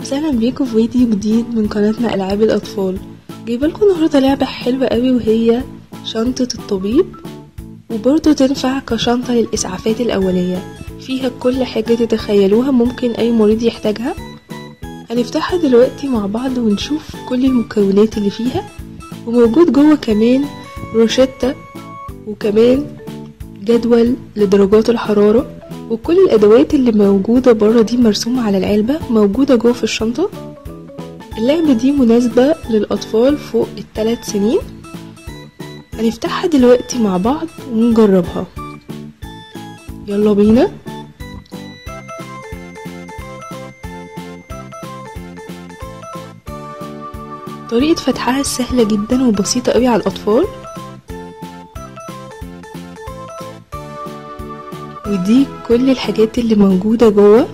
وسهلا بيكم في فيديو جديد من قناتنا ألعاب الأطفال جايبة لكم النهاردة لعبة حلوة قوي وهي شنطة الطبيب وبرضه تنفع كشنطة للإسعافات الأولية فيها كل حاجة تتخيلوها ممكن أي مريض يحتاجها هنفتحها دلوقتي مع بعض ونشوف كل المكونات اللي فيها وموجود جوه كمان روشتة وكمان جدول لدرجات الحرارة وكل الأدوات اللي موجودة برا دي مرسومة على العلبة موجودة جوه في الشنطة اللعبة دي مناسبة للأطفال فوق الثلاث سنين هنفتحها دلوقتي مع بعض ونجربها يلا بينا طريقة فتحها سهلة جدا وبسيطة قوي على الأطفال ودي كل الحاجات اللي موجودة جوه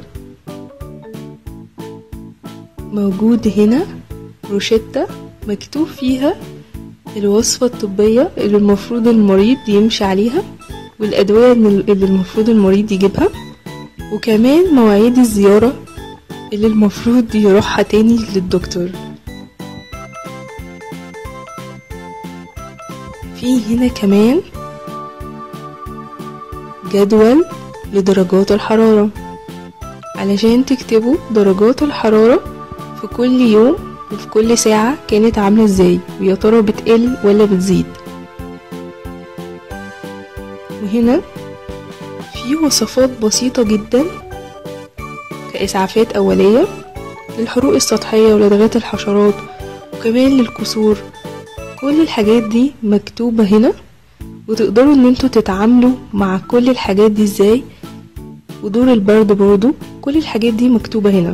موجود هنا روشتة مكتوب فيها الوصفة الطبية اللي المفروض المريض يمشي عليها والأدوية اللي المفروض المريض يجيبها وكمان مواعيد الزيارة اللي المفروض يروحها تاني للدكتور في هنا كمان جدول لدرجات الحرارة علشان تكتبوا درجات الحرارة في كل يوم وفي كل ساعة كانت عاملة ازاي ويا ترى بتقل ولا بتزيد وهنا في وصفات بسيطة جدا كإسعافات أولية للحروق السطحية ولدغات الحشرات وكمان للكسور كل الحاجات دي مكتوبة هنا وتقدروا ان انتوا تتعاملوا مع كل الحاجات دي ازاي ودور البرد برضو كل الحاجات دي مكتوبة هنا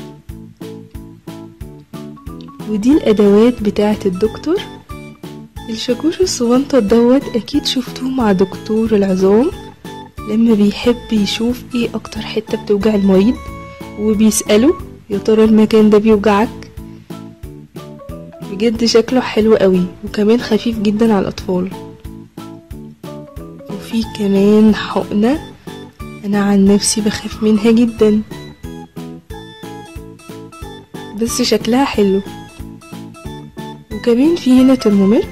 ودي الادوات بتاعة الدكتور الشاكوش الصغنطة دوت اكيد شفتوه مع دكتور العظام لما بيحب يشوف ايه اكتر حتة بتوجع المريض وبيسأله يا ترى المكان ده بيوجعك بجد شكله حلو قوي وكمان خفيف جدا على الاطفال وفي كمان حقنة انا عن نفسي بخاف منها جدا بس شكلها حلو وكمان في هنا ترمومتر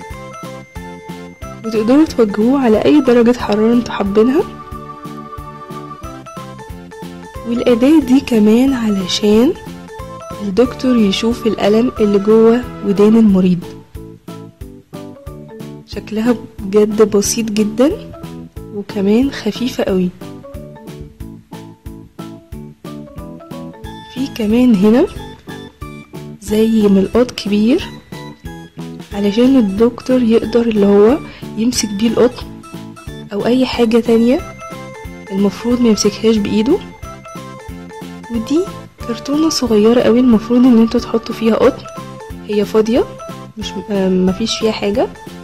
وتقدروا توجهوه على اي درجة حرارة انتوا حابينها والأداة دي كمان علشان الدكتور يشوف الألم اللي جوه ودان المريض شكلها بجد بسيط جدا وكمان خفيفة قوي في كمان هنا زي ملقاط كبير علشان الدكتور يقدر اللي هو يمسك بيه القطن او اي حاجة تانية المفروض ما يمسكهاش بايده ودي كرتونة صغيرة قوي المفروض ان انتوا تحطوا فيها قطن هي فاضية مش مفيش فيها حاجة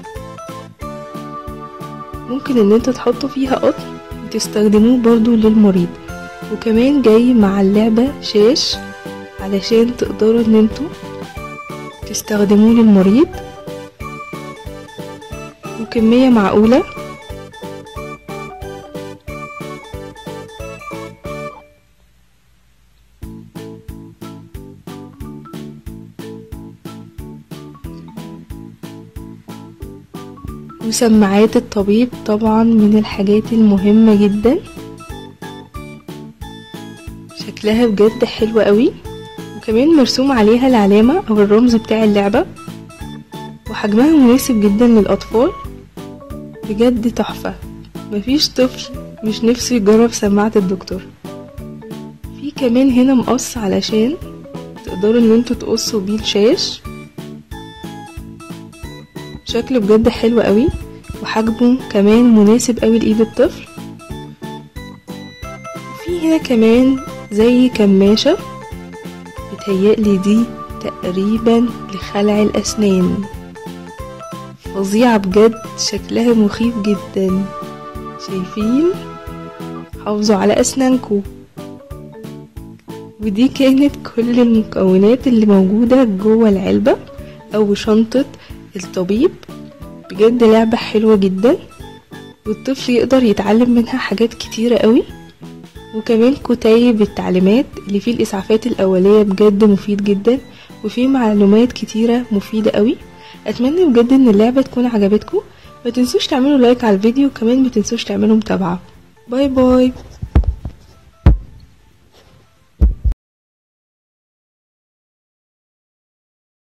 ممكن ان انتوا تحطوا فيها قطن وتستخدموه برضو للمريض وكمان جاي مع اللعبة شاش علشان تقدروا ان انتوا تستخدموه للمريض وكمية معقولة وسماعات الطبيب طبعا من الحاجات المهمة جدا شكلها بجد حلو قوي وكمان مرسوم عليها العلامة او الرمز بتاع اللعبة وحجمها مناسب جدا للأطفال بجد تحفة مفيش طفل مش نفسه يجرب سماعة الدكتور في كمان هنا مقص علشان تقدروا ان انتوا تقصوا بيه الشاش شكله بجد حلو قوي وحجمه كمان مناسب قوي لايد الطفل وفي هنا كمان زي كماشة بتهيألي دي تقريبا لخلع الأسنان فظيعة بجد شكلها مخيف جدا شايفين حافظوا على أسنانكم ودي كانت كل المكونات اللي موجودة جوه العلبة أو شنطة الطبيب بجد لعبة حلوة جدا والطفل يقدر يتعلم منها حاجات كتيرة قوي وكمان كتيب التعليمات اللي فيه الإسعافات الأولية بجد مفيد جدا وفيه معلومات كتيرة مفيدة قوي أتمنى بجد إن اللعبة تكون عجبتكم ما تنسوش تعملوا لايك على الفيديو وكمان ما تنسوش تعملوا متابعة باي باي